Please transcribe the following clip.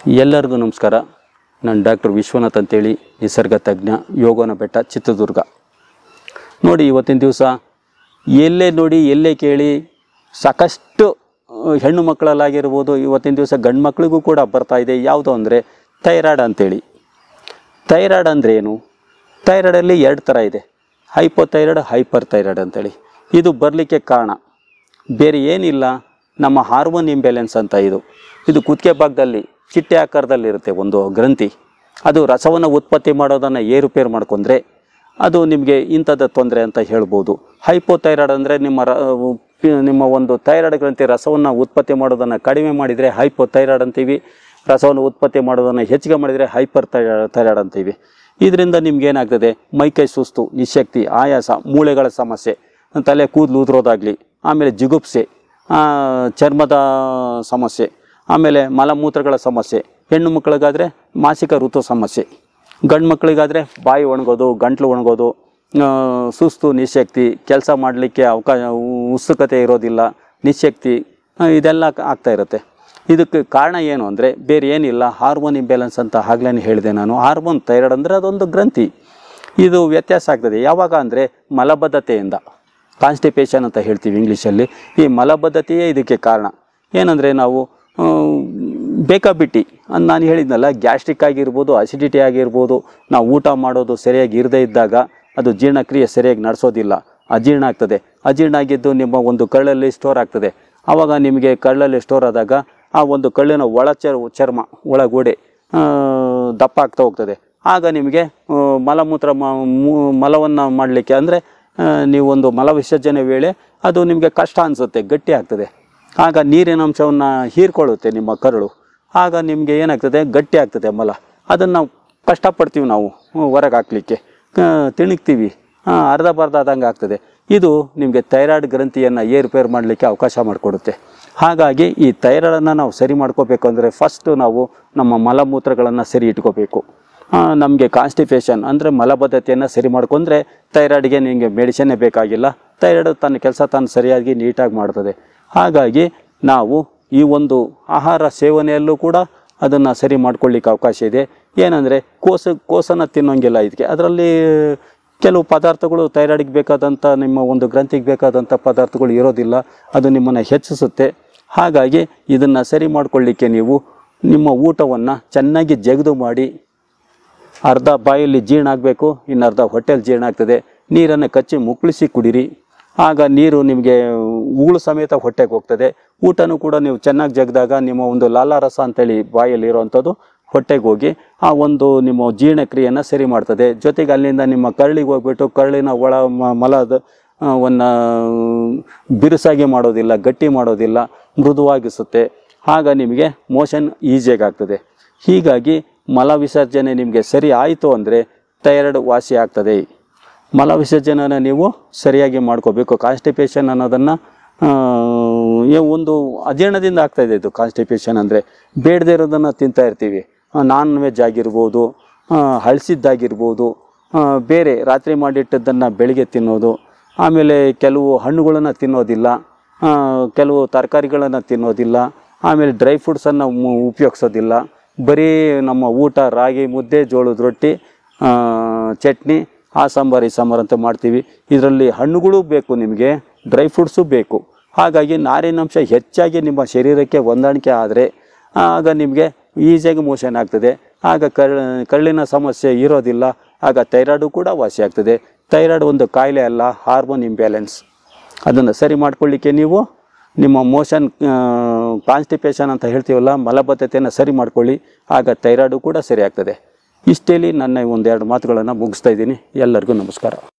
ಎಲ್ಲರಿಗೂ ನಮಸ್ಕಾರ ನಾನು ಡಾಕ್ಟರ್ ವಿಶ್ವನಾಥ್ ಅಂತೇಳಿ ನಿಸರ್ಗ ತಜ್ಞ ಯೋಗನ ಬೆಟ್ಟ ಚಿತ್ರದುರ್ಗ ನೋಡಿ ಇವತ್ತಿನ ದಿವಸ ಎಲ್ಲೇ ನೋಡಿ ಎಲ್ಲೇ ಕೇಳಿ ಸಾಕಷ್ಟು ಆ, ಹೆಣ್ಣು ಮಕ್ಕಳಲ್ಲಾಗಿರ್ಬೋದು ಇವತ್ತಿನ ದಿವಸ ಗಂಡು ಮಕ್ಕಳಿಗೂ ಕೂಡ ಬರ್ತಾ ಇದೆ ಯಾವುದು ಅಂದರೆ ಥೈರಾಯ್ಡ್ ಅಂತೇಳಿ ಥೈರಾಯ್ಡ್ ಅಂದರೆ ಏನು ಥೈರಾಯ್ಡಲ್ಲಿ ಎರಡು ಥರ ಇದೆ ಹೈಪೋಥೈರಾಯ್ಡ್ ಹೈಪರ್ ಥೈರಾಯ್ಡ್ ಅಂತೇಳಿ ಇದು ಬರಲಿಕ್ಕೆ ಕಾರಣ ಬೇರೆ ಏನಿಲ್ಲ ನಮ್ಮ ಹಾರ್ಮೋನ್ ಇಂಬ್ಯಾಲೆನ್ಸ್ ಅಂತ ಇದು ಇದು ಕುತ್ತಿಗೆ ಭಾಗದಲ್ಲಿ ಚಿಟ್ಟೆ ಆಕಾರದಲ್ಲಿರುತ್ತೆ ಒಂದು ಗ್ರಂಥಿ ಅದು ರಸವನ್ನು ಉತ್ಪತ್ತಿ ಮಾಡೋದನ್ನು ಏರುಪೇರು ಮಾಡ್ಕೊಂಡ್ರೆ ಅದು ನಿಮಗೆ ಇಂಥದ್ದು ತೊಂದರೆ ಅಂತ ಹೇಳ್ಬೋದು ಹೈಪೋಥೈರಾಯ್ಡ್ ಅಂದರೆ ನಿಮ್ಮ ರ ಪಿ- ನಿಮ್ಮ ಒಂದು ಥೈರಾಯ್ಡ್ ಗ್ರಂಥಿ ರಸವನ್ನು ಉತ್ಪತ್ತಿ ಮಾಡೋದನ್ನು ಕಡಿಮೆ ಮಾಡಿದರೆ ಹೈಪೋಥೈರಾಯ್ಡ್ ಅಂತೀವಿ ರಸವನ್ನು ಉತ್ಪತ್ತಿ ಮಾಡೋದನ್ನು ಹೆಚ್ಚಿಗೆ ಮಾಡಿದರೆ ಹೈಪರ್ ಥೈರಾಯ್ಡ್ ಅಂತೀವಿ ಇದರಿಂದ ನಿಮ್ಗೆ ಏನಾಗ್ತದೆ ಮೈಕೈ ಸುಸ್ತು ನಿಶಕ್ತಿ ಆಯಾಸ ಮೂಳೆಗಳ ಸಮಸ್ಯೆ ತಲೆ ಕೂದಲು ಉದುರೋದಾಗಲಿ ಆಮೇಲೆ ಜಿಗುಪ್ಸೆ ಆ, ಚರ್ಮದ ಸಮಸ್ಯೆ ಆಮೇಲೆ ಮಲಮೂತ್ರಗಳ ಸಮಸ್ಯೆ ಹೆಣ್ಣು ಮಕ್ಕಳಿಗಾದರೆ ಮಾಸಿಕ ಋತು ಸಮಸ್ಯೆ ಗಂಡು ಮಕ್ಕಳಿಗಾದರೆ ಬಾಯಿ ಒಣಗೋದು ಗಂಟ್ಲು ಒಣಗೋದು ಆ, ಸುಸ್ತು ನಿಶಕ್ತಿ ಕೆಲಸ ಮಾಡಲಿಕ್ಕೆ ಅವಕಾಶ ಉತ್ಸುಕತೆ ಇರೋದಿಲ್ಲ ನಿಶಕ್ತಿ ಆ, ಇದೆಲ್ಲ ಕ- ಆಗ್ತಾ ಇರುತ್ತೆ ಇದಕ್ಕೆ ಕಾರಣ ಏನು ಅಂದರೆ ಬೇರೆ ಏನಿಲ್ಲ ಹಾರ್ಮೋನ್ ಇಂಬ್ಯಾಲೆನ್ಸ್ ಅಂತ ಆಗ್ಲೇ ಹೇಳಿದೆ ನಾನು ಹಾರ್ಮೋನ್ ಥೈರಾಯ್ಡ್ ಅಂದರೆ ಅದೊಂದು ಗ್ರಂಥಿ ಇದು ವ್ಯತ್ಯಾಸ ಆಗ್ತದೆ ಯಾವಾಗ ಅಂದರೆ ಮಲಬದ್ಧತೆಯಿಂದ ಕಾನ್ಸ್ಟಿಪೇಷನ್ ಅಂತ ಹೇಳ್ತೀವಿ ಇಂಗ್ಲೀಷಲ್ಲಿ ಈ ಮಲಬದ್ಧತೆಯೇ ಇದಕ್ಕೆ ಕಾರಣ ಏನಂದರೆ ನಾವು ಆ, ಬೇಕಾಬಿಟ್ಟಿ ಅಂತ ನಾನು ಹೇಳಿದ್ನಲ್ಲ ಗ್ಯಾಸ್ಟ್ರಿಕ್ ಆಗಿರ್ಬೋದು ಅಸಿಡಿಟಿ ಆಗಿರ್ಬೋದು ನಾವು ಊಟ ಮಾಡೋದು ಸರಿಯಾಗಿ ಇರದೇ ಇದ್ದಾಗ ಅದು ಜೀರ್ಣಕ್ರಿಯೆ ಸರಿಯಾಗಿ ನಡೆಸೋದಿಲ್ಲ ಅಜೀರ್ಣ ಆಗ್ತದೆ ಅಜೀರ್ಣ ಆಗಿದ್ದು ನಿಮ್ಮ ಒಂದು ಕಳ್ಳಲ್ಲಿ ಸ್ಟೋರ್ ಆಗ್ತದೆ ಆವಾಗ ನಿಮಗೆ ಕಳ್ಳಲ್ಲಿ ಸ್ಟೋರ್ ಆದಾಗ ಆ ಒಂದು ಕಳ್ಳಿನ ಒಳ ಚರ್ ಚರ್ಮ ಒಳಗೋಡೆ ಆ, ದಪ್ಪ ಆಗ್ತಾ ಹೋಗ್ತದೆ ಆಗ ನಿಮಗೆ ಆ, ಮಲಮೂತ್ರ ಮಲವನ್ನು ಮಾಡಲಿಕ್ಕೆ ಅಂದರೆ ನೀವೊಂದು ಮಲ ವಿಸರ್ಜನೆ ವೇಳೆ ಅದು ನಿಮಗೆ ಕಷ್ಟ ಅನಿಸುತ್ತೆ ಗಟ್ಟಿ ಆಗ್ತದೆ ಆಗ ನೀರಿನ ಅಂಶವನ್ನು ಹೀರ್ಕೊಳ್ಳುತ್ತೆ ನಿಮ್ಮ ಕರಳು ಆಗ ನಿಮಗೆ ಏನಾಗ್ತದೆ ಗಟ್ಟಿ ಆಗ್ತದೆ ಮಲ ಅದನ್ನು ನಾವು ಕಷ್ಟಪಡ್ತೀವಿ ನಾವು ಹೊರಗೆ ಹಾಕ್ಲಿಕ್ಕೆ ತಿಣುಕ್ತೀವಿ ಆ, ಅರ್ಧ ಬರ್ಧ ಆದಂಗೆ ಆಗ್ತದೆ ಇದು ನಿಮಗೆ ಥೈರಾಯ್ಡ್ ಗ್ರಂಥಿಯನ್ನು ಏರುಪೇರು ಮಾಡಲಿಕ್ಕೆ ಅವಕಾಶ ಮಾಡಿಕೊಡುತ್ತೆ ಹಾಗಾಗಿ ಈ ಥೈರಾಯ್ಡನ್ನು ನಾವು ಸರಿ ಮಾಡ್ಕೋಬೇಕು ಅಂದರೆ ಫಸ್ಟು ನಾವು ನಮ್ಮ ಮಲಮೂತ್ರಗಳನ್ನು ಸರಿ ಇಟ್ಕೋಬೇಕು ನಮಗೆ ಕಾನ್ಸ್ಟಿಪೇಷನ್ ಅಂದರೆ ಮಲಬದ್ಧತೆಯನ್ನು ಸರಿ ಮಾಡ್ಕೊಂಡ್ರೆ ಥೈರಾಯ್ಡ್ಗೆ ನಿಮಗೆ ಮೆಡಿಸಿನ್ನೇ ಬೇಕಾಗಿಲ್ಲ ಥೈರಾಯ್ಡ್ ತನ್ನ ಕೆಲಸ ತಾನು ಸರಿಯಾಗಿ ನೀಟಾಗಿ ಮಾಡ್ತದೆ ಹಾಗಾಗಿ ನಾವು ಈ ಒಂದು ಆಹಾರ ಸೇವನೆಯಲ್ಲೂ ಕೂಡ ಅದನ್ನು ಸರಿ ಮಾಡ್ಕೊಳ್ಳಿಕ್ಕೆ ಅವಕಾಶ ಇದೆ ಏನಂದರೆ ಕೋಸ ಕೋಸನ್ನು ತಿನ್ನೋಂಗಿಲ್ಲ ಇದಕ್ಕೆ ಅದರಲ್ಲಿ ಕೆಲವು ಪದಾರ್ಥಗಳು ಥೈರಾಯ್ಡ್ಗೆ ಬೇಕಾದಂಥ ನಿಮ್ಮ ಒಂದು ಗ್ರಂಥಿಗೆ ಬೇಕಾದಂಥ ಪದಾರ್ಥಗಳು ಇರೋದಿಲ್ಲ ಅದು ನಿಮ್ಮನ್ನು ಹೆಚ್ಚಿಸುತ್ತೆ ಹಾಗಾಗಿ ಇದನ್ನು ಸರಿ ಮಾಡ್ಕೊಳ್ಳಿಕ್ಕೆ ನೀವು ನಿಮ್ಮ ಊಟವನ್ನು ಚೆನ್ನಾಗಿ ಜಗದು ಮಾಡಿ ಅರ್ಧ ಬಾಯಲ್ಲಿ ಜೀರ್ಣ ಆಗಬೇಕು ಇನ್ನು ಅರ್ಧ ಹೊಟ್ಟೆಲಿ ಜೀರ್ಣ ಆಗ್ತದೆ ನೀರನ್ನು ಕಚ್ಚಿ ಮುಕ್ಕಳಿಸಿ ಕುಡಿರಿ ಆಗ ನೀರು ನಿಮಗೆ ಉಗುಳು ಸಮೇತ ಹೊಟ್ಟೆಗೆ ಹೋಗ್ತದೆ ಊಟನೂ ಕೂಡ ನೀವು ಚೆನ್ನಾಗಿ ಜಗ್ದಾಗ ನಿಮ್ಮ ಒಂದು ಲಾಲಾರಸ ಅಂತೇಳಿ ಬಾಯಲ್ಲಿ ಇರೋವಂಥದ್ದು ಹೊಟ್ಟೆಗೆ ಹೋಗಿ ಆ ಒಂದು ನಿಮ್ಮ ಜೀರ್ಣಕ್ರಿಯೆಯನ್ನು ಸರಿ ಮಾಡ್ತದೆ ಜೊತೆಗೆ ಅಲ್ಲಿಂದ ನಿಮ್ಮ ಕರಳಿಗೆ ಹೋಗ್ಬಿಟ್ಟು ಕರಳಿನ ಒಳ ಮ- ಮಲದ ವನ್ನ ಬಿರುಸಾಗಿ ಮಾಡೋದಿಲ್ಲ ಗಟ್ಟಿ ಮಾಡೋದಿಲ್ಲ ಮೃದುವಾಗಿಸುತ್ತೆ ಆಗ ನಿಮಗೆ ಮೋಷನ್ ಈಸಿಯಾಗಿ ಆಗ್ತದೆ ಹೀಗಾಗಿ ಮಲ ವಿಸರ್ಜನೆ ನಿಮಗೆ ಸರಿ ಆಯಿತು ಅಂದರೆ ಥೈರಾಯ್ಡ್ ವಾಸಿ ಆಗ್ತದೆ ಮಲ ವಿಸರ್ಜನೆನ ನೀವು ಸರಿಯಾಗಿ ಮಾಡ್ಕೋಬೇಕು ಕಾನ್ಸ್ಟಿಪೇಷನ್ ಅನ್ನೋದನ್ನು ಒಂದು ಅಜೀರ್ಣದಿಂದ ಆಗ್ತಾಯಿದೆ ಇದು ಕಾನ್ಸ್ಟಿಪೇಷನ್ ಅಂದರೆ ಬೇಡದೇ ಇರೋದನ್ನು ತಿಂತಾ ಇರ್ತೀವಿ ನಾನ್ ವೆಜ್ ಆಗಿರ್ಬೋದು ಆ, ಹಳಸಿದ್ದಾಗಿರ್ಬೋದು ಆ, ಬೇರೆ ರಾತ್ರಿ ಮಾಡಿಟ್ಟದ್ದನ್ನು ಬೆಳಿಗ್ಗೆ ತಿನ್ನೋದು ಆಮೇಲೆ ಕೆಲವು ಹಣ್ಣುಗಳನ್ನು ತಿನ್ನೋದಿಲ್ಲ ಆ, ಕೆಲವು ತರಕಾರಿಗಳನ್ನು ತಿನ್ನೋದಿಲ್ಲ ಆಮೇಲೆ ಡ್ರೈ ಫ್ರೂಟ್ಸನ್ನು ಉಪಯೋಗಿಸೋದಿಲ್ಲ ಬರೀ ನಮ್ಮ ಊಟ ರಾಗಿ ಮುದ್ದೆ ಜೋಳದ ರೊಟ್ಟಿ ಆ, ಚಟ್ನಿ ಆ ಸಾಂಬಾರು ಈ ಸಾಂಬಾರು ಅಂತ ಮಾಡ್ತೀವಿ ಇದರಲ್ಲಿ ಹಣ್ಣುಗಳು ಬೇಕು ನಿಮಗೆ ಡ್ರೈ ಫ್ರೂಟ್ಸು ಬೇಕು ಹಾಗಾಗಿ ನಾರಿನಂಶ ಹೆಚ್ಚಾಗಿ ನಿಮ್ಮ ಶರೀರಕ್ಕೆ ಹೊಂದಾಣಿಕೆ ಆದರೆ ಆಗ ನಿಮಗೆ ಈಸಿಯಾಗಿ ಮೋಷನ್ ಆಗ್ತದೆ ಆಗ ಕರ್ ಕಳ್ಳಿನ ಸಮಸ್ಯೆ ಇರೋದಿಲ್ಲ ಆಗ ಥೈರಾಯ್ಡು ಕೂಡ ವಾಸಿ ಆಗ್ತದೆ ಥೈರಾಯ್ಡ್ ಒಂದು ಕಾಯಿಲೆ ಅಲ್ಲ ಹಾರ್ಮೋನ್ ಇಂಬ್ಯಾಲೆನ್ಸ್ ಅದನ್ನು ಸರಿ ಮಾಡ್ಕೊಳ್ಳಿಕ್ಕೆ ನೀವು ನಿಮ್ಮ ಮೋಷನ್ ಕಾನ್ಸ್ಟಿಪೇಷನ್ ಅಂತ ಹೇಳ್ತೀವಲ್ಲ ಮಲಬದ್ಧತೆಯನ್ನು ಸರಿ ಮಾಡ್ಕೊಳ್ಳಿ ಆಗ ಥೈರಾಯ್ಡು ಕೂಡ ಸರಿ ಆಗ್ತದೆ ಇಷ್ಟೇಲಿ ನನ್ನ ಒಂದೆರಡು ಮಾತುಗಳನ್ನು ಮುಗಿಸ್ತಾ ಇದ್ದೀನಿ ಎಲ್ಲರಿಗೂ ನಮಸ್ಕಾರ